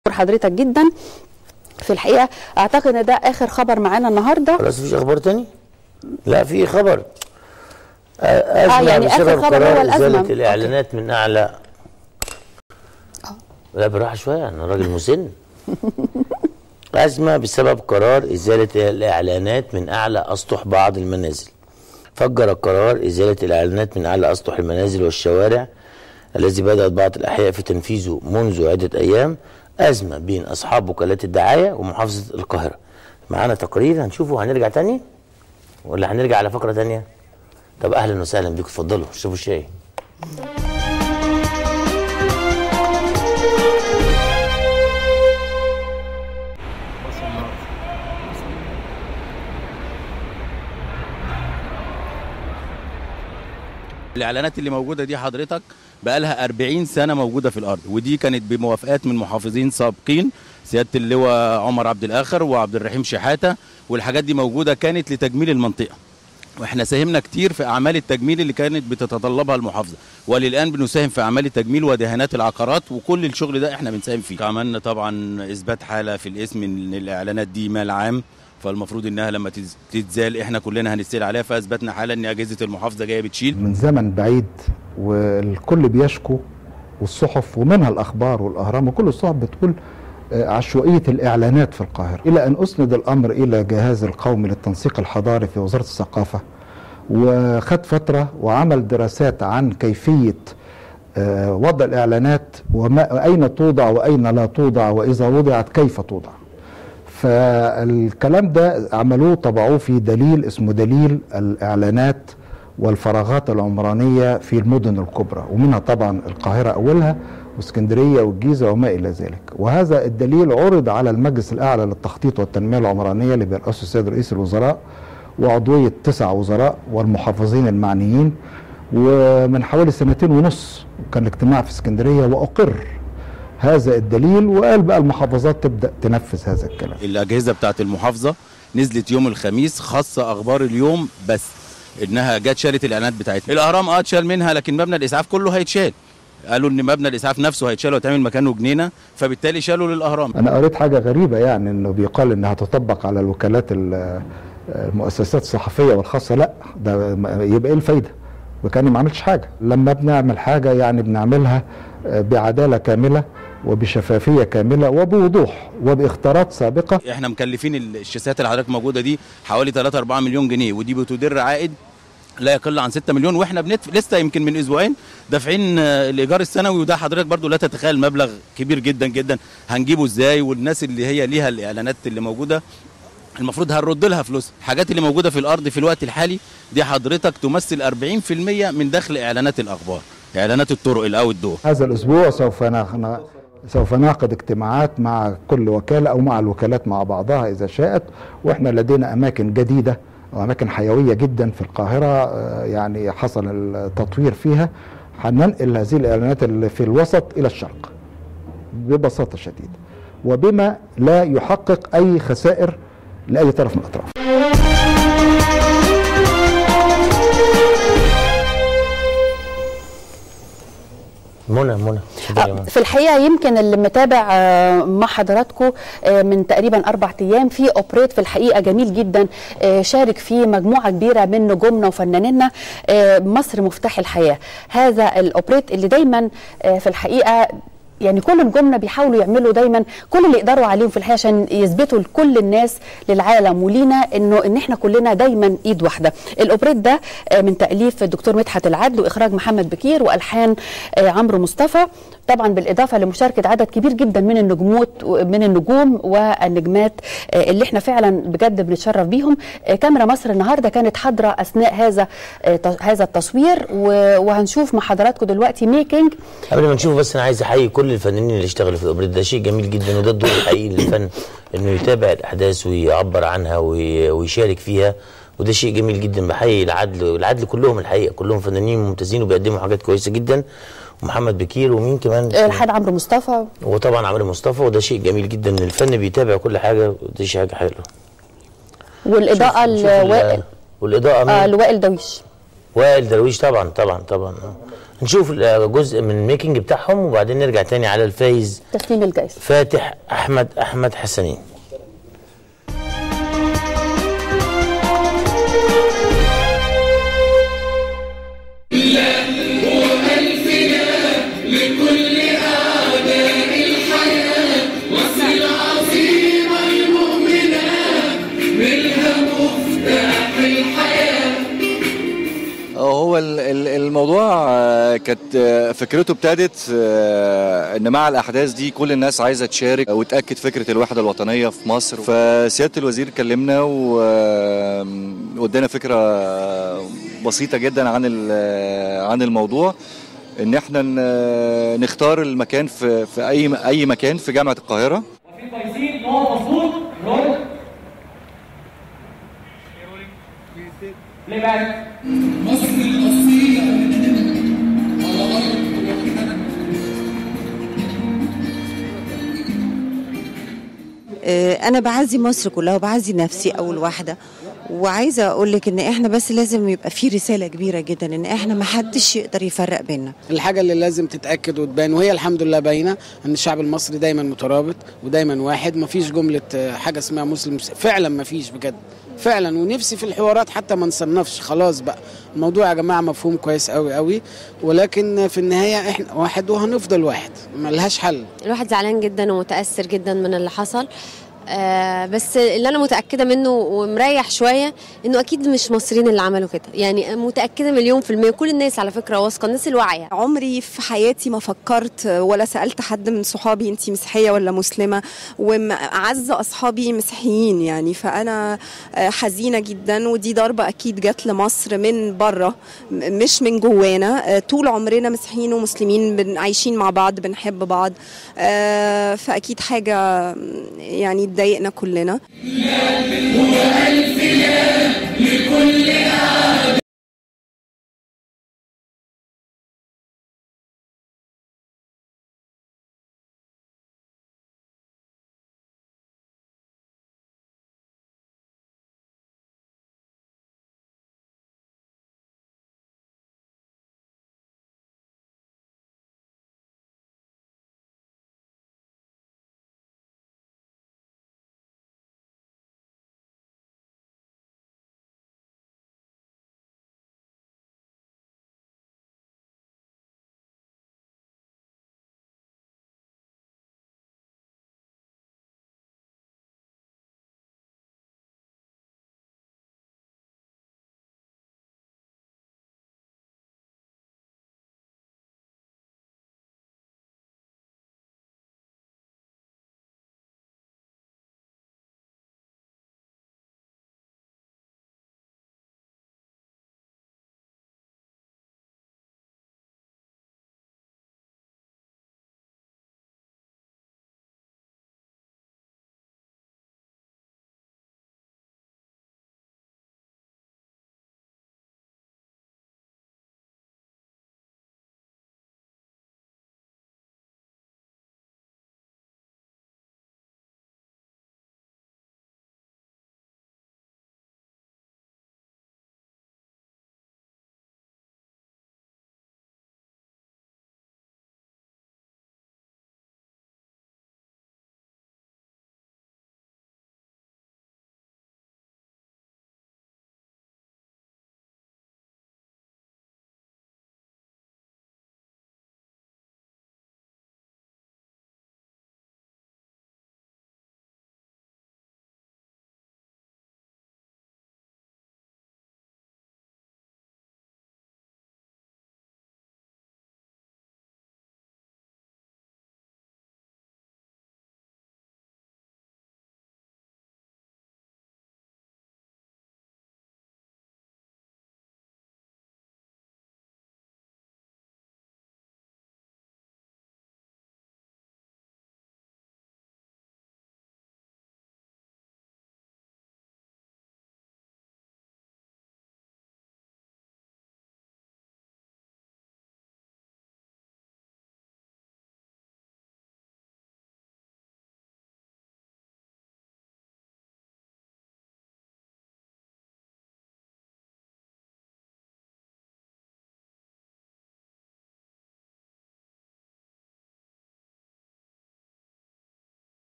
حضرتك جدا في الحقيقه اعتقد ان ده اخر خبر معانا النهارده خلاص مفيش اخبار تاني لا في خبر آه، أزمة يعني آخر بسبب خبر قرار هو الأزمة. إزالة الإعلانات من أعلى لا بالراحة شوية أنا راجل مسن أزمة بسبب قرار إزالة الإعلانات من أعلى أسطح بعض المنازل فجر القرار إزالة الإعلانات من أعلى أسطح المنازل والشوارع الذي بدأت بعض الأحياء في تنفيذه منذ عدة أيام أزمة بين أصحاب وكالات الدعاية ومحافظة القاهرة معانا تقرير هنشوفه وهنرجع تاني ولا هنرجع على فقرة تانية طب أهلا وسهلا بيكم اتفضلوا اشربوا الشاي الاعلانات اللي موجوده دي حضرتك بقى لها 40 سنه موجوده في الارض ودي كانت بموافقات من محافظين سابقين سياده اللواء عمر عبد الاخر وعبد الرحيم شحاته والحاجات دي موجوده كانت لتجميل المنطقه واحنا ساهمنا كتير في اعمال التجميل اللي كانت بتتطلبها المحافظه وللان بنساهم في اعمال التجميل ودهانات العقارات وكل الشغل ده احنا بنساهم فيه عملنا طبعا اثبات حاله في الاسم ان الاعلانات دي مال عام فالمفروض انها لما تز- تتزال احنا كلنا هنستيل عليها فاثبتنا حاله ان اجهزه المحافظه جايه بتشيل من زمن بعيد والكل بيشكو والصحف ومنها الاخبار والاهرام وكل الصحف بتقول آه، عشوائيه الاعلانات في القاهره الى ان اسند الامر الى جهاز القومي للتنسيق الحضاري في وزاره الثقافه وخد فتره وعمل دراسات عن كيفيه آه، وضع الاعلانات وما اين توضع واين لا توضع واذا وضعت كيف توضع فالكلام ده عملوه طبعوه في دليل اسمه دليل الاعلانات والفراغات العمرانيه في المدن الكبرى ومنها طبعا القاهره اولها واسكندريه والجيزه وما الى ذلك وهذا الدليل عرض على المجلس الاعلى للتخطيط والتنميه العمرانيه اللي بيرأسه السيد رئيس الوزراء وعضويه تسع وزراء والمحافظين المعنيين ومن حوالي سنتين ونص كان اجتماع في اسكندريه واقر هذا الدليل وقال بقى المحافظات تبدا تنفذ هذا الكلام الاجهزه بتاعت المحافظه نزلت يوم الخميس خاصه اخبار اليوم بس انها جت شالت الاعلانات بتاعتها الاهرام اه اتشال منها لكن مبنى الاسعاف كله هيتشال قالوا ان مبنى الاسعاف نفسه هيتشال ويتعمل مكانه جنينه فبالتالي شالوا للاهرام انا قريت حاجه غريبه يعني انه بيقال انها تطبق على الوكالات ال- المؤسسات الصحفيه والخاصه لا ده ما- يبقى ايه الفايده وكان ما عملش حاجه لما بنعمل حاجه يعني بنعملها آه، بعداله كامله وبشفافيه كامله وبوضوح وباختارات سابقه احنا مكلفين الشاسات اللي حضرتك موجوده دي حوالي 3 4 مليون جنيه ودي بتدر عائد لا يقل عن 6 مليون واحنا بندفع لسه يمكن من اسبوعين دافعين آه، الايجار السنوي وده حضرتك برضو لا تتخيل مبلغ كبير جدا جدا هنجيبه ازاي والناس اللي هي ليها الاعلانات اللي موجوده المفروض هنرد لها فلوس الحاجات اللي موجوده في الارض في الوقت الحالي دي حضرتك تمثل 40% من دخل اعلانات الاخبار اعلانات الطرق الاوت دور هذا الاسبوع سوف ن- سوف نعقد اجتماعات مع كل وكاله او مع الوكالات مع بعضها اذا شاءت واحنا لدينا اماكن جديده واماكن حيويه جدا في القاهره آه، يعني حصل التطوير فيها هننقل هذه الاعلانات اللي في الوسط الى الشرق ببساطه شديده وبما لا يحقق اي خسائر لاي طرف من الاطراف منى منى اتفضلي يا منى. في الحقيقه يمكن اللي متابع آه، مع حضراتكم آه، من تقريبا اربع ايام في اوبريت في الحقيقه جميل جدا آه، شارك فيه مجموعه كبيره من نجومنا وفنانينا آه، مصر مفتاح الحياه هذا الاوبريت اللي دايما آه، في الحقيقه يعني كل نجومنا بيحاولوا يعملوا دايما كل اللي يقدروا عليهم في الحياه عشان يثبتوا لكل الناس للعالم ولينا انه ان احنا كلنا دايما ايد واحده. الاوبريت ده آه، من تاليف الدكتور مدحت العدل واخراج محمد بكير والحان آه، عمرو مصطفى طبعا بالاضافه لمشاركه عدد كبير جدا من النجومات من النجوم والنجمات آه، اللي احنا فعلا بجد بنتشرف بيهم آه، كاميرا مصر النهارده كانت حاضره اثناء هذا آه، ت- هذا التصوير و- وهنشوف مع حضراتكم دلوقتي ميكنج قبل ما نشوف بس انا عايز احيي كل الفنانين اللي اشتغلوا في الاوبريت ده شيء جميل جدا وده الدور الحقيقي للفن انه يتابع الاحداث ويعبر عنها وي- ويشارك فيها وده شيء جميل جدا بحيي العدل والعدل كلهم الحقيقه كلهم فنانين ممتازين وبيقدموا حاجات كويسه جدا ومحمد بكير ومين كمان آه، الحان عمرو مصطفى وطبعا عمرو مصطفى وده شيء جميل جدا ان الفن بيتابع كل حاجه ودي شيء حاجه حلوه والاضاءه شوف- شوف ال- لوائل والاضاءه آه مين؟ لوائل دويش وائل درويش طبعا طبعا طبعا آه. نشوف جزء من الميكنج بتاعهم وبعدين نرجع تاني على الفايز تسليم الجائزه فاتح احمد احمد حسنين هو ال- ال- الموضوع آه، كانت آه، فكرته ابتدت آه، ان مع الاحداث دي كل الناس عايزه تشارك وتاكد فكره الوحده الوطنيه في مصر فسياده الوزير كلمنا و- وادانا فكره بسيطه جدا عن ال- عن الموضوع ان احنا ن- نختار المكان في في اي اي مكان في جامعه القاهره في كويسين نقط مظبوط رول بلاي باك آه، انا بعزي مصر كلها وبعزي نفسي اول واحده وعايزه اقول لك ان احنا بس لازم يبقى في رساله كبيره جدا ان احنا ما حدش يقدر يفرق بيننا الحاجة اللي لازم تتأكد وتبان وهي الحمد لله باينة إن الشعب المصري دايما مترابط ودايما واحد مفيش جملة آه، حاجة اسمها مسلم فعلا مفيش بجد فعلا ونفسي في الحوارات حتى ما نصنفش خلاص بقى الموضوع يا جماعة مفهوم كويس قوي قوي ولكن في النهاية احنا واحد وهنفضل واحد ملهاش حل الواحد زعلان جدا ومتأثر جدا من اللي حصل آه بس اللي انا متاكده منه ومريح شويه انه اكيد مش مصريين اللي عملوا كده يعني متاكده مليون في الميه كل الناس على فكره واثقه الناس الواعيه عمري في حياتي ما فكرت ولا سألت حد من صحابي انت مسيحية ولا مسلمة وأعز أصحابي مسيحيين يعني فأنا آه، حزينة جدا ودي ضربة أكيد جت لمصر من بره م- مش من جوانا آه، طول عمرنا مسيحيين ومسلمين بن- عايشين مع بعض بنحب بعض آه، فأكيد حاجة يعني تضايقنا كلنا وألف لا لكل أعداء